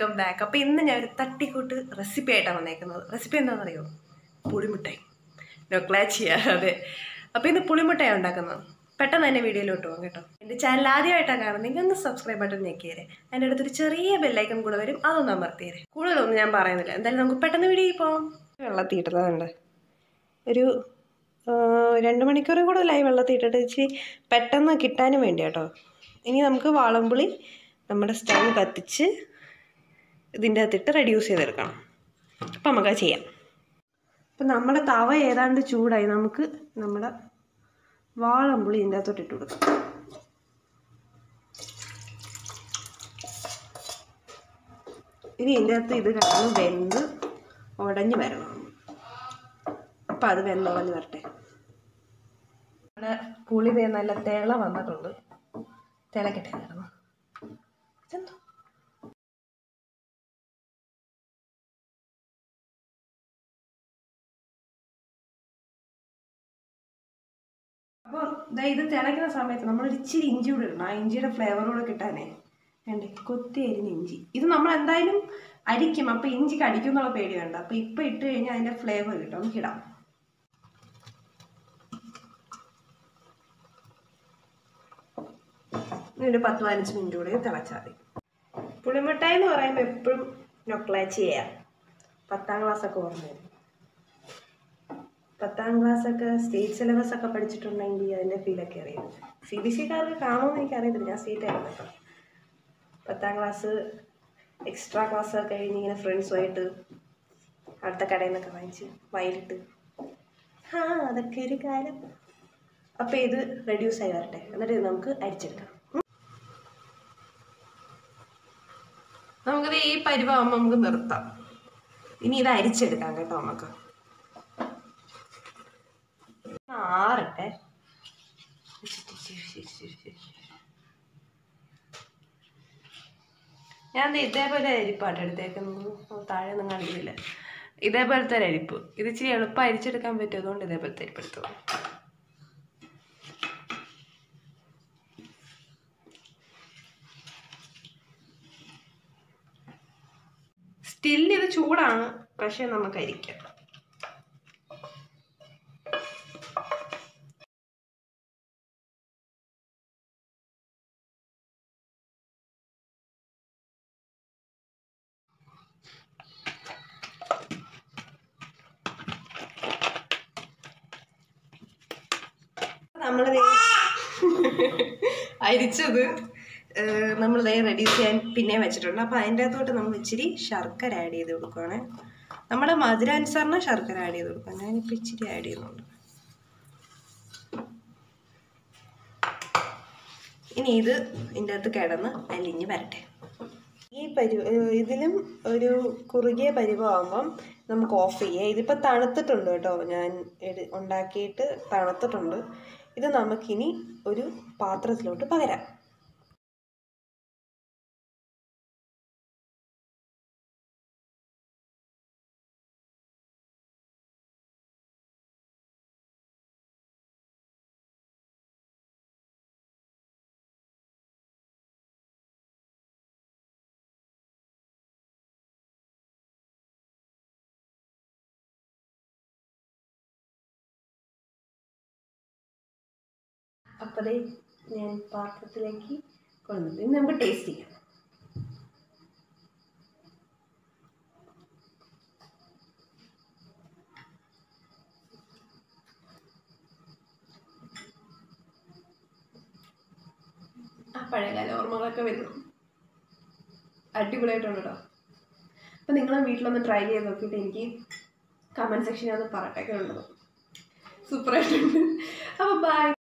Welcome back അപ്പോൾ ഇന്ന് ഞാൻ ഒരു തട്ടിക്കൂട്ട് റെസിപ്പി ആയിട്ടാണ് വന്നേക്കുന്നത് റെസിപ്പി എന്താണെന്നറിയോ പുളിമുട്ടായി നൊക്ലാച്ചിയ അതെ അപ്പോൾ ഇന്ന് പുളിമുട്ടായാണ് ഉണ്ടാക്കുന്നത് പെട്ടെന്ന് തന്നെ വീഡിയോയിലോട്ട് പോകും കേട്ടോ എൻ്റെ ചാനൽ ആദ്യമായിട്ടാണ് കാണുന്നെങ്കിൽ ഒന്ന് സബ്സ്ക്രൈബ് ബട്ടൺ ഞെക്കിയേരെ അതിൻ്റെ അടുത്തൊരു ചെറിയ ബെല്ലൈക്കൺ കൂടെ വരും അതൊന്ന് അമർത്തിയേരെ കൂടുതലൊന്നും ഞാൻ പറയുന്നില്ല എന്തായാലും നമുക്ക് പെട്ടെന്ന് വീഡിയോയിൽ പോകാം വെള്ളത്തിയിട്ടതുണ്ട് ഒരു ആ, രണ്ട് മണിക്കൂർ കൂടുതലായി വെള്ളത്തിൽ ഇട്ടിട്ട് ഇച്ചിരി പെട്ടെന്ന് കിട്ടാനും വേണ്ടി കേട്ടോ ഇനി നമുക്ക് വാളംപുളി നമ്മുടെ സ്റ്റൗ കത്തിച്ച് ഇതിൻ്റെ അകത്തിട്ട് റെഡ്യൂസ് ചെയ്തെടുക്കണം അപ്പം നമുക്കത് ചെയ്യാം അപ്പം നമ്മുടെ തവ ഏതാണ്ട് ചൂടായി നമുക്ക് നമ്മുടെ വാളംപുളി ഇതിൻ്റെ അകത്തോട്ട് ഇട്ട് കൊടുക്കാം ഇനി ഇതിൻ്റെ അകത്ത് ഇത് കിടന്ന് വെന്ത് ഉടഞ്ഞ് വരണം അപ്പം അത് വെന്തുടഞ്ഞ് വരട്ടെ നമ്മുടെ പുളി ദേ നല്ല തിള വന്നിട്ടുണ്ട് തിളക്കട്ടെ കിടന്ന് ഇതെന്തോ അപ്പോൾ ദാ ഇത് തിളയ്ക്കുന്ന സമയത്ത് നമ്മൾ ഇച്ചിരി ഇഞ്ചി കൂടെ ഇടണം ആ ഇഞ്ചിയുടെ ഫ്ലേവർ കൂടെ കിട്ടാനേ വേണ്ടേ കൊത്തി അരിഞ്ഞ ഇഞ്ചി ഇത് നമ്മൾ എന്തായാലും അരിക്കും അപ്പോൾ ഇഞ്ചി കടിക്കും എന്നുള്ള പേടി വേണ്ട അപ്പോൾ ഇപ്പം ഇട്ട് കഴിഞ്ഞാൽ അതിൻ്റെ ഫ്ലേവർ കിട്ടും നമുക്ക് ഇടാം ഇനി ഒരു പത്ത് പതിനഞ്ച് മിനിറ്റ് കൂടെ തിളച്ചാൽ മതി പുളിമിഠായി എന്ന് പറയുമ്പോൾ എപ്പോഴും നൊക്ലാച്ചി ചെയ്യാം പത്താം ക്ലാസ്സൊക്കെ ഓർമ്മ വരും പത്താം ക്ലാസ്സൊക്കെ സ്റ്റേറ്റ് സിലബസ് ഒക്കെ പഠിച്ചിട്ടുണ്ടെങ്കിൽ അതിൻ്റെ ഫീലൊക്കെ അറിയാം സി ബി സിക്കാർക്ക് കാണുമെന്ന് എനിക്കറിയത്തില്ല ഞാൻ സ്റ്റേറ്റ് ആയിരുന്നു കേട്ടോ പത്താം ക്ലാസ് എക്സ്ട്രാ ക്ലാസ് ഒക്കെ കഴിഞ്ഞ് ഇങ്ങനെ ഫ്രണ്ട്സുമായിട്ട് അടുത്ത കടയിൽ നിന്നൊക്കെ വാങ്ങിച്ച് വയലിട്ട് ആ അതൊക്കെ ഒരു കാലം അപ്പോൾ ഇത് റെഡ്യൂസ് ആയി വരട്ടെ എന്നിട്ട് ഇത് നമുക്ക് അരിച്ചെടുക്കാം ഉം. നമുക്കിത് ഈ പരിവാകുമ്പോൾ നമുക്ക് നിർത്താം ഇനി ഇത് അരിച്ചെടുക്കാം കേട്ടോ നമുക്ക് ആറട്ടെ ഞാൻ ദേ ഇതേപോലെ അരിപ്പാട്ട് എടുത്തേക്കുന്നത് താഴെ ഒന്നും കണ്ടില്ല ഇതേപോലത്തെ ഒരു അരിപ്പ് ഇത് ഇച്ചിരി എളുപ്പം അരിച്ചെടുക്കാൻ പറ്റും അതുകൊണ്ട് ഇതേപോലത്തെ അരിപ്പ് എടുത്തു സ്റ്റിൽ ഇത് ചൂടാണ് പക്ഷെ നമുക്ക് അരിക്കാം നമ്മൾ അരിച്ചത് നമ്മൾ ദേ റെഡി ചെയ്യാൻ പിന്നെ വെച്ചിട്ടുണ്ട് അപ്പോൾ അതിൻ്റെ അകത്തോട്ട് നമ്മൾ ഇച്ചിരി ശർക്കര ആഡ് ചെയ്ത് കൊടുക്കുവാണ് നമ്മുടെ മധുരാനുസരണം ശർക്കര ആഡ് ചെയ്ത് കൊടുക്കാം ഞാനിപ്പോൾ ഇച്ചിരി ആഡ് ചെയ്യുന്നുണ്ട് ഇനി ഇത് ഇതിൻ്റെ അകത്ത് കിടന്ന് അലിഞ്ഞ് വരട്ടെ ഈ പരു ഏഹ് ഇതിലും ഒരു കുറുകിയ പരുവമാകുമ്പം നമുക്ക് ഓഫ് ചെയ്യാം ഇതിപ്പോൾ തണുത്തിട്ടുണ്ട് കേട്ടോ ഞാൻ എടു ഉണ്ടാക്കിയിട്ട് തണുത്തിട്ടുണ്ട് ഇത് നമുക്കിനി ഒരു പാത്രത്തിലോട്ട് പകരാം അപ്പോഴേ ഞാൻ പാത്രത്തിലേക്ക് കൊണ്ടുവന്നു ഇനി നമുക്ക് ടേസ്റ്റ് ചെയ്യാം ആ പഴയകാല ഓർമ്മകളൊക്കെ വരുന്നു അടിപൊളിയായിട്ടുണ്ട് കേട്ടോ അപ്പം നിങ്ങൾ വീട്ടിലൊന്ന് ട്രൈ ചെയ്ത് നോക്കിയിട്ട് എനിക്ക് കമൻറ്റ് സെക്ഷനിൽ ഒന്ന് പറട്ടൊക്കെ ഉണ്ടോ സൂപ്പറായിട്ടുണ്ട് അപ്പോൾ ബൈ